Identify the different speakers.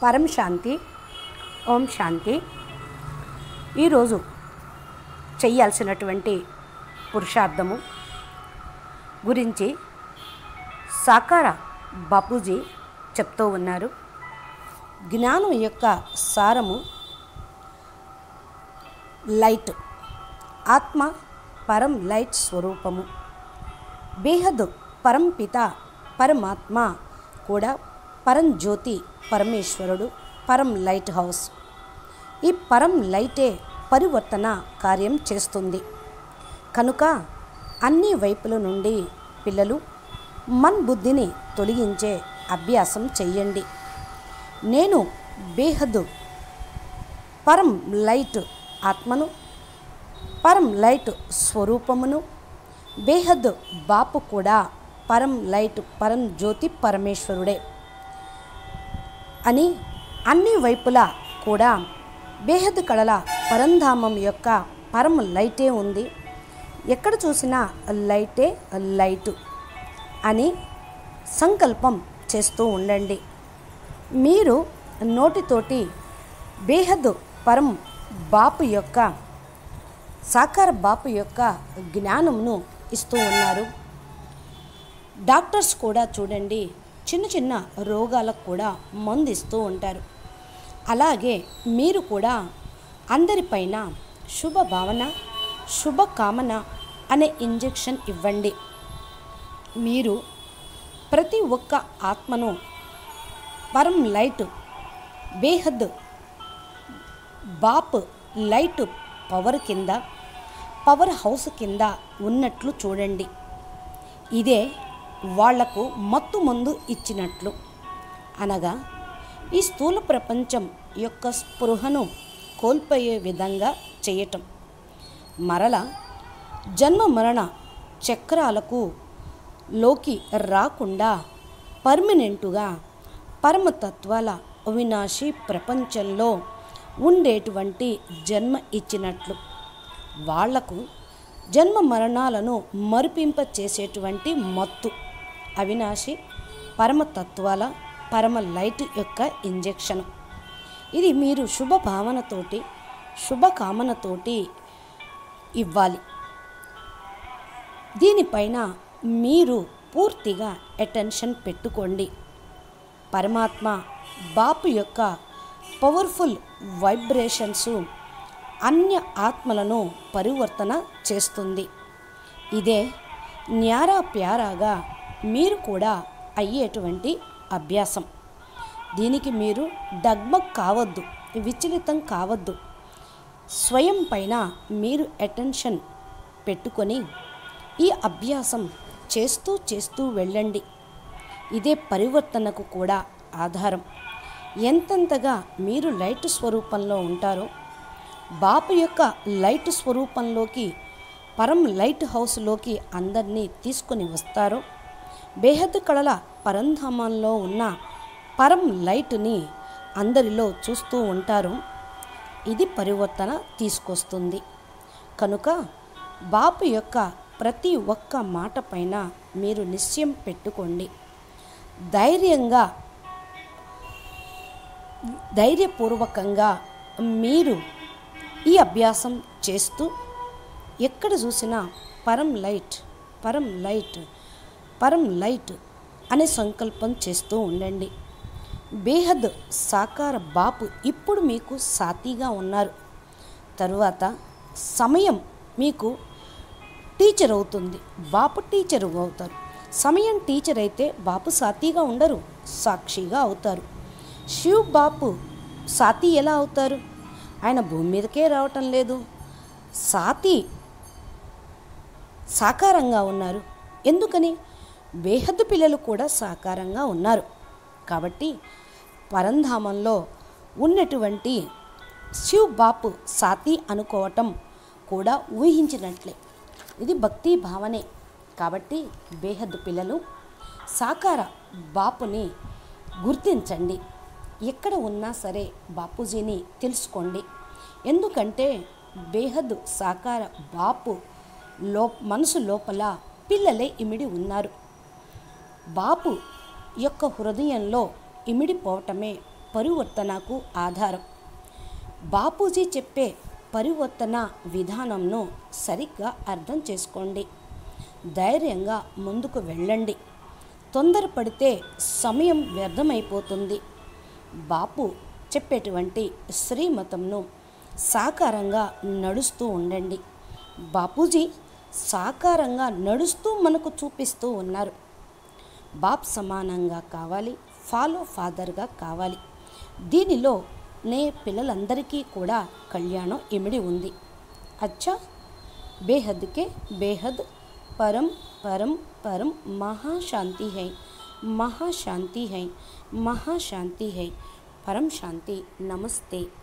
Speaker 1: పరం శాంతి ఓం శాంతి ఈరోజు చెయ్యాల్సినటువంటి పురుషార్థము గురించి సాకార బాపూజీ చెప్తూ ఉన్నారు జ్ఞానం యొక్క సారము లైట్ ఆత్మ పరం లైట్ స్వరూపము బేహద్ పరం పిత పరమాత్మ కూడా పరం జ్యోతి పరమేశ్వరుడు పరం లైట్ హౌస్ ఈ పరం లైటే పరివర్తన కార్యం చేస్తుంది కనుక అన్ని వైపుల నుండి పిల్లలు మన్ బుద్ధిని తొలగించే అభ్యాసం చెయ్యండి నేను బేహద్ పరం లైట్ ఆత్మను పరం లైట్ స్వరూపమును బేహద్ బాపు కూడా పరం లైట్ పరం జ్యోతి పరమేశ్వరుడే అని అన్ని వైపులా కూడా బేహద్ కళల పరంధామం యొక్క పరం లైటే ఉంది ఎక్కడ చూసినా లైటే లైటు అని సంకల్పం చేస్తూ ఉండండి మీరు నోటితోటి బేహద్ పరం బాపు యొక్క సాకార బాపు యొక్క జ్ఞానంను ఇస్తూ ఉన్నారు డాక్టర్స్ కూడా చూడండి చిన్న చిన్న రోగాలకు కూడా మందు ఇస్తూ ఉంటారు అలాగే మీరు కూడా అందరిపైన శుభ భావన శుభ కామన అనే ఇంజెక్షన్ ఇవ్వండి మీరు ప్రతి ఒక్క ఆత్మను పరం లైట్ బేహద్ బాప్ లైట్ పవర్ కింద పవర్ హౌస్ కింద ఉన్నట్లు చూడండి ఇదే వాళ్లకు మత్తు మందు ఇచ్చినట్లు అనగా ఈ స్థూల ప్రపంచం యొక్క స్పృహను కోల్పోయే విధంగా చేయటం మరల జన్మ మరణ చక్రాలకు లోకి రాకుండా పర్మనెంటుగా పరమతత్వాల అవినాశి ప్రపంచంలో ఉండేటువంటి జన్మ ఇచ్చినట్లు వాళ్లకు జన్మ మరణాలను మరిపింప చేసేటువంటి మత్తు అవినాశి పరమతత్వాల పరమ లైట్ యొక్క ఇంజెక్షన్ ఇది మీరు శుభ భావనతోటి శుభకామనతోటి ఇవ్వాలి దీనిపైన మీరు పూర్తిగా అటెన్షన్ పెట్టుకోండి పరమాత్మ బాపు యొక్క పవర్ఫుల్ వైబ్రేషన్స్ అన్య ఆత్మలను పరివర్తన చేస్తుంది ఇదే న్యారా ప్యారాగా మీరు కూడా అయ్యేటువంటి అభ్యాసం దీనికి మీరు డగ్మగ్ కావద్దు విచలితం కావద్దు స్వయం పైన మీరు అటెన్షన్ పెట్టుకొని ఈ అభ్యాసం చేస్తూ చేస్తూ వెళ్ళండి ఇదే పరివర్తనకు కూడా ఆధారం ఎంతెంతగా మీరు లైట్ స్వరూపంలో ఉంటారో బాపు యొక్క లైట్ స్వరూపంలోకి పరం లైట్ హౌస్లోకి అందరినీ తీసుకొని వస్తారో బేహద్ కళల పరంధామంలో ఉన్న పరం లైట్ని అందరిలో చూస్తూ ఉంటారు ఇది పరివర్తన తీసుకొస్తుంది కనుక బాపు యొక్క ప్రతి ఒక్క మాట పైన మీరు నిశ్చయం పెట్టుకోండి ధైర్యంగా ధైర్యపూర్వకంగా మీరు ఈ అభ్యాసం చేస్తూ ఎక్కడ చూసినా పరం లైట్ పరం లైట్ పరం లైట్ అనే సంకల్పం చేస్తూ ఉండండి బేహద్ సాకార బాపు ఇప్పుడు మీకు సాతిగా ఉన్నారు తరువాత సమయం మీకు టీచర్ అవుతుంది బాపు టీచర్ అవుతారు సమయం టీచర్ అయితే బాపు సాతిగా ఉండరు సాక్షిగా అవుతారు శివ్ బాపు సాతి ఎలా అవుతారు ఆయన భూమి మీదకే రావటం లేదు సాతి సాకారంగా ఉన్నారు ఎందుకని బేహద్దు పిల్లలు కూడా సాకారంగా ఉన్నారు కాబట్టి పరంధామంలో ఉన్నటువంటి శివ్ బాపు సాతి అనుకోవటం కూడా ఊహించినట్లే ఇది భక్తి భావనే కాబట్టి బేహద్దు పిల్లలు సాకార బాపుని గుర్తించండి ఎక్కడ ఉన్నా సరే బాపూజీని తెలుసుకోండి ఎందుకంటే బేహద్ సాకార బాపు లో మనసు లోపల పిల్లలే ఇమిడి ఉన్నారు బాపు యొక్క హృదయంలో ఇమిడిపోవటమే పరివర్తనకు ఆధారం బాపూజీ చెప్పే పరివర్తన విధానంను సరిగ్గా అర్థం చేసుకోండి ధైర్యంగా ముందుకు వెళ్ళండి తొందరపడితే సమయం వ్యర్థమైపోతుంది బాపు చెప్పేటువంటి శ్రీమతంను సాకారంగా నడుస్తూ ఉండండి బాపూజీ సాకారంగా నడుస్తూ మనకు చూపిస్తూ ఉన్నారు బాప్ సమానంగా కావాలి ఫాలో ఫాదర్గా కావాలి దీనిలో నే పిల్లలందరికీ కూడా కళ్యాణం ఇమిడి ఉంది అచ్చా బేహద్కే బేహద్ परम परम परम महाशांति है महाशांति है महाशांति है परम शांति नमस्ते